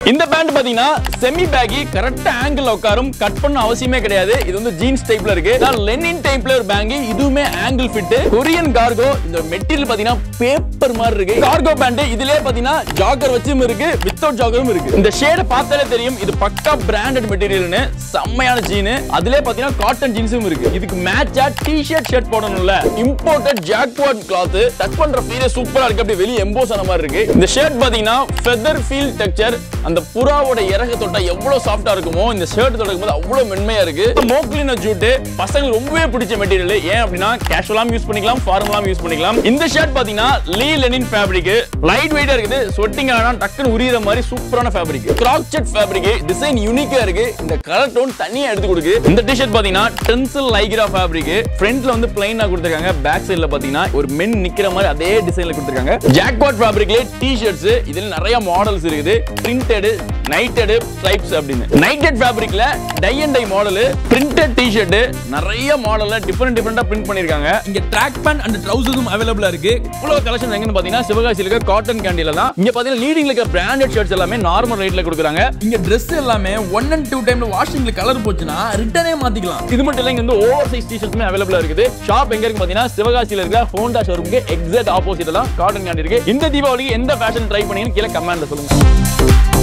இந்த பேண்ட் பாத்தீங்கன்னா செமி பேக்கி கரெக்டா ஆங்கிள் உட்காரும் கட் பண்ண அவசியமே கிடையாது இது வந்து ஜீன்ஸ் டைப்ல இருக்கு லெனின் டைப்ல ஒரு பேங்கி இதுவுமே ஆங்கிள் ஃபிட் கொரியன் கார்கோ இந்த மெட்டீரியல் பாத்தீங்கன்னா பேப்பர் மாதிரி இருக்கு கார்கோ பேண்ட் இதுலயே பாத்தீங்கன்னா ஜாகர் வச்சும் இருக்கு வித்தவுட் ஜாகரும் இருக்கு இந்த ஷேட பார்த்தாலே தெரியும் இது பக்கா பிராண்டட் மெட்டீரியல்னு செம்மையான ஜீன் அதுலயே பாத்தீங்கன்னா காட்டன் ஜீன்ஸும் இருக்கு இதுக்கு மேட்சா டி-ஷர்ட் ஷர்ட் போடணும்ல இம்போர்ட்டட் ஜாக்வாட் கிளாத் டச் பண்ற ஃபீலே சூப்பரா இருக்கு அப்படியே வெளிய எம்போஸ் ஆன மாதிரி இருக்கு இந்த ஷர்ட் பாத்தீங்கன்னா ஃபெதர் ஃபீல் டெக்ஸ்சர் அந்த புறாவோட இறக தொட்டா எவ்வளவு சாஃப்டா இருக்குமோ இந்த ஷர்ட் தொடும் போது அவ்வளவு மென்மையா இருக்கு மோக்லின ஜூட் பசங்களுக்கு ரொம்பவே பிடிச்ச மெட்டீரியல் ஏன் அப்படின்னா கேஷுவலாம் யூஸ் பண்ணிக்கலாம் ஃபார்மலாம் யூஸ் பண்ணிக்கலாம் இந்த ஷர்ட் பாத்தீங்கன்னா லீ லெனின் ஃபேப்ரிக் லைட் வெயிட்டா இருக்குது ஸ்வெட்டிங் ஆனா டக்குன்னு உரியிற மாதிரி சூப்பரான ஃபேப்ரிக் கிராக் செட் ஃபேப்ரிக் டிசைன் யூனிக்கா இருக்கு இந்த கலர் டோன் தனியா எடுத்து கொடுக்கு இந்த டிஷர்ட் பாத்தீங்கன்னா டென்சில் லைக்ரா ஃபேப்ரிக் ஃப்ரண்ட்ல வந்து பிளைனா கொடுத்திருக்காங்க பேக் சைடுல பாத்தீங்கன்னா ஒரு மென் நிக்கிற மாதிரி அதே டிசைன்ல கொடுத்திருக்காங்க ஜாக்வாட் ஃபேப்ரிக்ல டி ஷர்ட்ஸ் இதுல நிறைய மாடல்ஸ் இருக்குது பிரிண்டட் நைட்டட் ஸ்ட்ரைப்ஸ் அப்படின்னு நைட்டட் ஃபேப்ரிக்ல tie and tie model printed T-shirt நிறைய மாடல்ல டிஃபரெண்ட் டிஃபரெண்டா பிரிண்ட் பண்ணிருக்காங்க இங்க ட்ராக் பேண்ட் அண்ட் ட்ரவுசர்ஸும் அவைலபிளா இருக்கு இவ்வளவு கலெக்ஷன் எங்கன்னு பாத்தீங்கன்னா சிவகாசியில இருக்க காட்டன் கேண்டில தான் இங்க பாத்தீங்கன்னா லீடிங்ல இருக்க பிராண்டட் ஷர்ட்ஸ் எல்லாமே நார்மல் ரேட்ல கொடுக்குறாங்க இங்க Dress எல்லாமே ஒன் அண்ட் டூ டைம்ல வாஷிங்ல கலர் போச்சுன்னா ரிட்டனே மாத்திக்கலாம் இது மட்டும் இல்ல இங்க வந்து ஓவர் சைஸ் டி ஷர்ட்ஸுமே அவைலபிளா இருக்குது ஷாப் எங்க இருக்கு பாத்தீங்கன்னா சிவகாசியில இருக்க ஹோண்டா ஷோரூமுக்கு எக்ஸாக்ட் ஆப்போசிட்ல தான் காட்டன் கேண்டி இருக்கு இந்த தீபாவளிக்கு எந்த ஃபேஷன் ட்ரை பண்ணீங்கன்னு கீழே கமெண்ட்ல சொல்லுங்க